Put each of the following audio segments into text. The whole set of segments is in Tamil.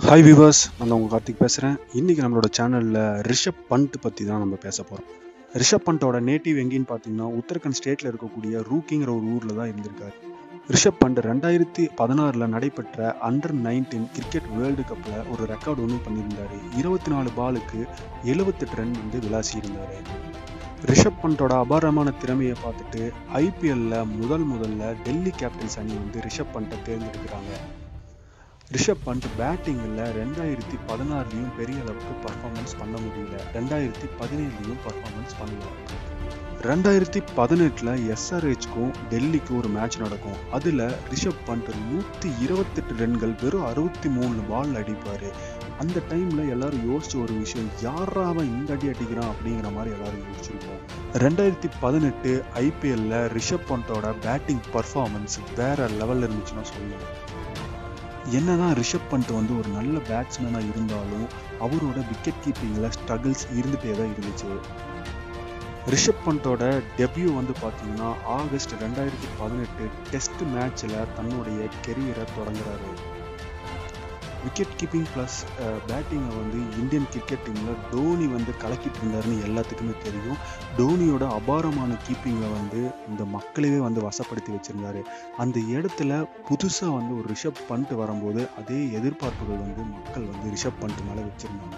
ஹாய் விவர்ஸ் நான் உங்கள் கார்த்திக் பேசுகிறேன் இன்றைக்கி நம்மளோட சேனலில் ரிஷப் பண்ட் பற்றி தான் நம்ம பேச போகிறோம் ரிஷப் பண்டோட நேட்டிவ் எங்கேன்னு பார்த்தீங்கன்னா உத்தரகண்ட் ஸ்டேட்டில் இருக்கக்கூடிய ரூக்கிங்கிற ஒரு ஊரில் தான் இருந்திருக்காரு ரிஷப் பண்ட் ரெண்டாயிரத்தி பதினாறில் நடைபெற்ற அண்டர் நைன்டீன் கிரிக்கெட் வேர்ல்டு கப்பில் ஒரு ரெக்கார்டு ஒன்று பண்ணியிருந்தார் இருபத்தி நாலு பாலுக்கு எழுபத்தெட்டு ரன் வந்து விளாசியிருந்தார் ரிஷப் பண்டோட அபாரமான திறமையை பார்த்துட்டு ஐபிஎல்ல முதல் முதல்ல டெல்லி கேபிட்டல்ஸ் அணி வந்து ரிஷப் பண்ட்டை தேர்ந்தெடுக்கிறாங்க ரிஷப் பண்ட் பேட்டிங்கில் ரெண்டாயிரத்தி பதினாறுலையும் பெரிய அளவுக்கு பர்ஃபார்மன்ஸ் பண்ண முடியல ரெண்டாயிரத்தி பதினேழுலையும் பர்ஃபார்மன்ஸ் பண்ணல ரெண்டாயிரத்தி பதினெட்டில் எஸ்ஆர்ஹெச்க்கும் டெல்லிக்கும் ஒரு மேட்ச் நடக்கும் அதில் ரிஷப் பண்ட் நூற்றி இருபத்தெட்டு ரன்கள் வெறும் அறுபத்தி மூணு பால் அடிப்பார் அந்த டைமில் எல்லாரும் யோசிச்ச ஒரு விஷயம் யாரா அவன் இந்த அடி அடிக்கிறான் அப்படிங்கிற மாதிரி எல்லாரும் யோசிச்சிருப்போம் ரெண்டாயிரத்தி பதினெட்டு ஐபிஎல்ல ரிஷப் பண்டோட பேட்டிங் பர்ஃபார்மன்ஸ் வேற லெவலில் இருந்துச்சுன்னா சொல்லலாம் என்னதான் ரிஷப் பண்ட் வந்து ஒரு நல்ல பேட்ஸ்மேனாக இருந்தாலும் அவரோட விக்கெட் கீப்பிங்கில் ஸ்ட்ரகிள்ஸ் இருந்துகிட்டே தான் இருந்துச்சு ரிஷப் பண்டோட டெபியூ வந்து பார்த்தீங்கன்னா ஆகஸ்ட் ரெண்டாயிரத்தி பதினெட்டு டெஸ்ட் மேட்ச்சில் தன்னுடைய கெரியரை தொடங்குறாரு விக்கெட் கீப்பிங் ப்ளஸ் பேட்டிங்கை வந்து இந்தியன் கிரிக்கெட் டீமில் டோனி வந்து கலக்கிட்டு இருந்தாருன்னு எல்லாத்துக்குமே தெரியும் டோனியோட அபாரமான கீப்பிங்கை வந்து இந்த மக்களையே வந்து வசப்படுத்தி வச்சுருந்தாரு அந்த இடத்துல புதுசாக வந்து ஒரு ரிஷப் பண்ட் வரும்போது அதே எதிர்பார்ப்புகள் வந்து மக்கள் வந்து ரிஷப் பண்ட் மேலே வச்சுருந்தாங்க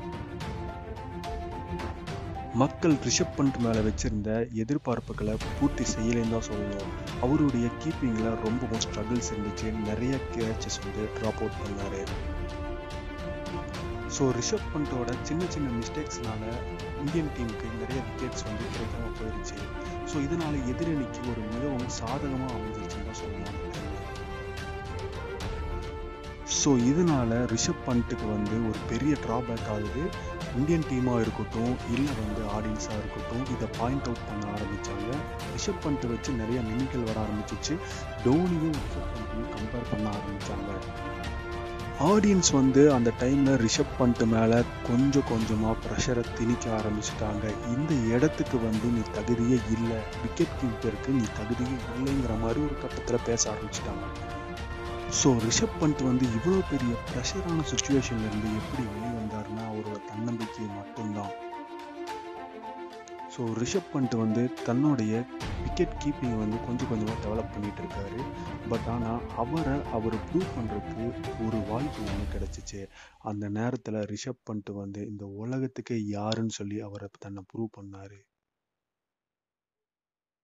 மக்கள் ரிஷப் பண்ட் மேலே வச்சிருந்த எதிர்பார்ப்புகளை பூர்த்தி செய்யலைன்னு தான் சொல்லணும் அவருடைய கீப்பிங்கில் ரொம்பவும் ஸ்ட்ரகிள்ஸ் இருந்துச்சு நிறைய கேச்சஸ் வந்து ட்ராப் அவுட் பண்ணார் ஸோ ரிஷப் பண்டோட சின்ன சின்ன மிஸ்டேக்ஸ்னால இந்தியன் டீமுக்கு நிறைய விக்கெட்ஸ் வந்து கிடைக்காம போயிடுச்சு ஸோ இதனால எதிரணிக்கு ஒரு மிகவும் சாதகமாக அமைஞ்சிருச்சுன்னு தான் சொல்லலாம் ஸோ இதனால ரிஷப் பண்ட்டுக்கு வந்து ஒரு பெரிய ட்ராபேக் ஆகுது இந்தியன் டீமாக இருக்கட்டும் இல்லை வந்து ஆடியன்ஸாக இருக்கட்டும் இதை பாயிண்ட் அவுட் பண்ண ஆரம்பித்தாங்க ரிஷப் பண்ட்டை வச்சு நிறைய மினிகள் வர ஆரம்பிச்சிச்சு டோனியும் ரிஷப் பண்ட்டையும் கம்பேர் பண்ண ஆரம்பித்தாங்க ஆடியன்ஸ் வந்து அந்த டைமில் ரிஷப் பண்ட் மேலே கொஞ்சம் கொஞ்சமாக ப்ரெஷரை திணிக்க ஆரம்பிச்சிட்டாங்க இந்த இடத்துக்கு வந்து நீ தகுதியே இல்லை விக்கெட் கீப்பருக்கு நீ தகுதியே இல்லைங்கிற மாதிரி ஒரு கட்டத்தில் பேச ஆரம்பிச்சிட்டாங்க ஸோ ரிஷப் பண்ட் வந்து இவ்வளோ பெரிய ப்ரெஷரான சுச்சுவேஷன்ல இருந்து எப்படி வெளியே வந்தாருன்னா அவரோட தன்னம்பிக்கை மட்டும்தான் ஸோ ரிஷப் பண்ட் வந்து தன்னுடைய விக்கெட் கீப்பிங்கை வந்து கொஞ்சம் கொஞ்சமாக டெவலப் பண்ணிட்டு இருக்காரு பட் ஆனால் அவரை அவர் ப்ரூவ் பண்ணுறதுக்கு ஒரு வாய்ப்பு ஒன்று கிடச்சிச்சு அந்த நேரத்தில் ரிஷப் பண்ட் வந்து இந்த உலகத்துக்கே யாருன்னு சொல்லி அவரை தன்னை ப்ரூவ் பண்ணார்